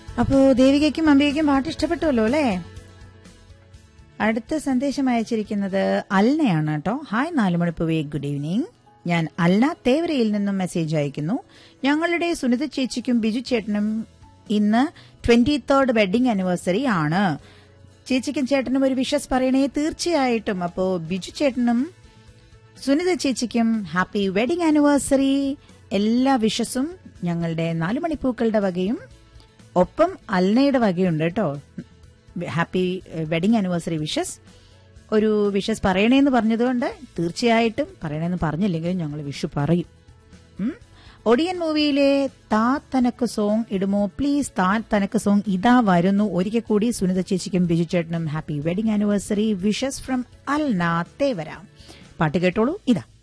അപ്പോ ദേവികയ്ക്കും അംബികയ്ക്കും പാട്ട് ഇഷ്ടപ്പെട്ടുവല്ലോ അല്ലേ അടുത്ത സന്ദേശം അയച്ചിരിക്കുന്നത് അൽനയാണ് കേട്ടോ ഹായ് നാലുമണിപ്പുവേ ഗുഡ് ഈവനിങ് ഞാൻ അൽന തേവരയിൽ നിന്നും മെസ്സേജ് അയക്കുന്നു ഞങ്ങളുടെ സുനിത ചേച്ചിക്കും ബിജു ചേട്ടനും ഇന്ന് ട്വന്റി തേർഡ് വെഡിങ് ആനിവേഴ്സറി ആണ് ചേച്ചിക്കും ചേട്ടനും ഒരു വിഷസ് പറയണേ തീർച്ചയായിട്ടും അപ്പോ ബിജു ചേട്ടനും സുനിത ചേച്ചിക്കും ഹാപ്പി വെഡിങ് ആനിവേഴ്സറി എല്ലാ വിഷസും ഞങ്ങളുടെ നാലുമണിപ്പൂക്കളുടെ വകയും ഒപ്പം അൽനയുടെ വകയുണ്ട് കേട്ടോ ഹാപ്പി വെഡിങ് ആനിവേഴ്സറി വിഷസ് ഒരു വിഷസ് പറയണേന്ന് പറഞ്ഞതുകൊണ്ട് തീർച്ചയായിട്ടും പറയണേന്ന് പറഞ്ഞില്ലെങ്കിലും ഞങ്ങൾ വിഷു പറയും ഉം. ഒടിയൻ മൂവിയിലെ താ തനക്ക് സോങ് ഇടുമോ പ്ലീസ് താ തനക്ക് സോങ് ഇതാ വരുന്നു ഒരിക്കൽ കൂടി സുനിത ചേച്ചിക്കും ബിജു ചേട്ടനും happy wedding anniversary wishes from Alna Thevara പാട്ട് കേട്ടോളൂ ഇതാ